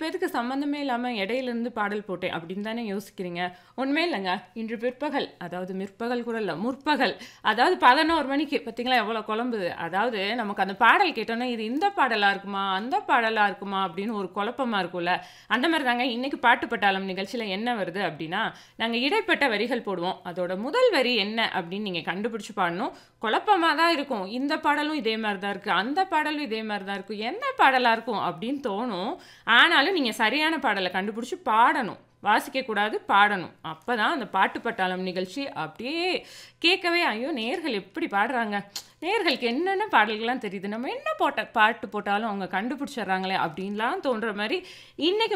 பேருக்கு சம்மந்தமே இல்லாம இடையிலேருந்து பாடல் போட்டேன் அப்படின்னு தானே யோசிக்கிறீங்க. ஒண்ணுமே இல்லங்க. இன்று பிற்பகல், அதாவது மிற்பகல் கூட இல்ல, முற்பகல். அதாவது 11 மணிக்கு பார்த்தீங்களா எவ்வளோ குழம்புது. அதாவது நமக்கு அந்த பாடல் கேட்டோனே, இது இந்த பாடலா இருக்குமா? அந்த பாடலா இருக்குமா? அப்படின்னு ஒரு குழப்பமா இருக்கும்ல. அந்த மாரி தாங்க இன்னைக்கு பாட்டு பட்டாளம் நிகழ்ச்சியில என்ன வருது அப்படின்னா, நாங்க இடைப்பட்ட வரிகள் போடுவோம். அதோட முதல் வரி என்ன அப்படின்னு நீங்க கண்டுபிடிச்சு பாடணும். குழப்பமா தான் இருக்கும். இந்த பாடலும் இதே மாரி தான் இருக்கு. அந்த பாடலும் இதே மாரி தான் இருக்கும். என்ன பாடலா இருக்கும் அப்படின்னு தோணும். ஆனாலும் நீங்க சரியான பாடல கண்டுபிடிச்சு பாடணும். வாசிக்கக்கூடாது, பாடணும். அப்பதான் அந்த பாட்டு பட்டாளம் நிகழ்ச்சி அப்படியே கேட்கவே, ஐயோ! நேயர்கள் எப்படி பாடுறாங்க? நேயர்களுக்கு என்னென்ன பாடல்கள்லாம் தெரியுது. நம்ம என்ன போட்ட பாட்டு போட்டாலும் அவங்க கண்டுபிடிச்சிடுறாங்களே அப்படின்லாம் தோன்ற மாரி, இன்னைக்கு